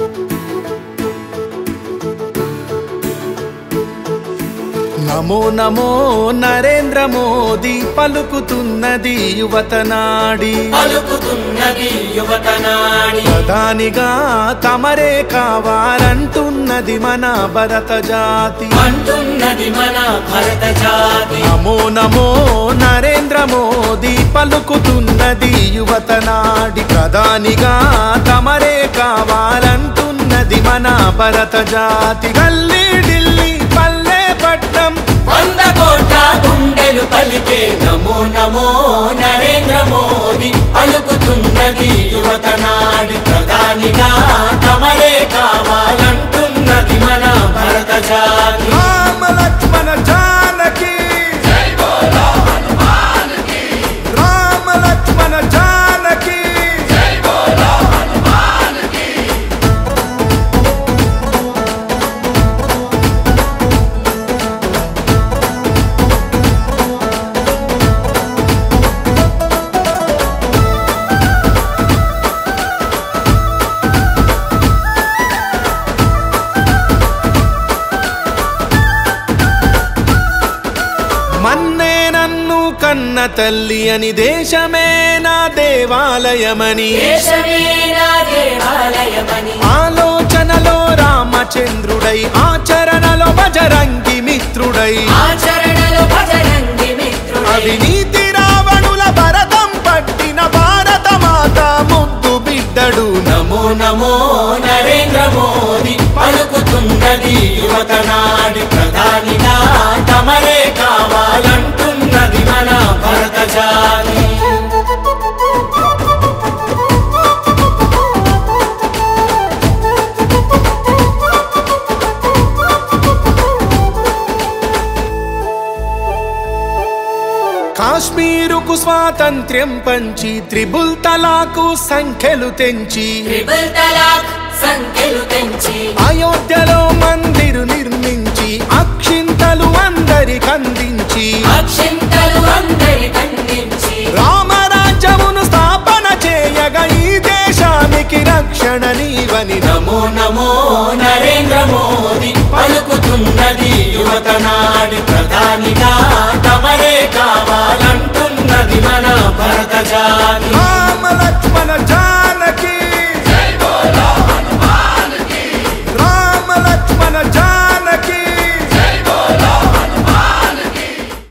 నమో నమో నరేంద్ర మోదీ పలుకుతున్నది యువత నాడి పలుకుతున్నది యువత నాడి ప్రధానిగా తమరే కావాలంటున్నది మన భరత జాతి అంటున్నది మన భరత జాతి నమో నమో నరేంద్ర మోదీ పలుకుతున్నది యువత నాడి ప్రధానిగా తమరే కావాలంటున్నది మన భరత జాతి గల్లీ ఢిల్లీ పల్లె పట్నం వంద కోట్ల గుండెలు పలికే నమో నమో నరేంద్ర మోదీ పలుకుతున్నది యువత నాడి ప్రధానిగా తమరే కావాలంటున్నది మన భరత జాతి రామ లక్ష్మణ జానకి రామ లక్ష్మణ జానకి మన్నే నన్ను కన్న తల్లి అని దేశమే నా దేవాలయమని దేశమే నా దేవాలయమని ఆలోచనలో రామచంద్రుడై ఆచరణలో బజరంగి మిత్రుడై ఆచరణలో భజరంగి మిత్రుడై అవినీతి రావణుల భరతం పట్టిన భారత మాత ముద్దు బిడ్డడు నమో నమో నరేంద్ర మోదీ పలుకుతున్నది యువత నాడి ప్రధానిగా తమరే కావాలంటున్నది మన భరత జాతి కాశ్మీరుకు స్వాతంత్ర్యం పంచి త్రిబుల్ తలాకు సంఖ్యలు తెంచి ట్రిపుల్ తలాక్ సంఖ్యలు తెంచి అయోధ్యలో మందిరు నిర్మించి అక్షింతలు అందరికందించి అక్షింతలు అందరి ఖండించి రామరాజ్యమును స్థాపన చేయగా ఈ దేశానికి రక్షణ నీవని నమో నమో నరేంద్ర మోదీ పలుకుతున్నది యువత నాడి ప్రధానిగా తమరే కావాలంటున్నది మన భరత జాతి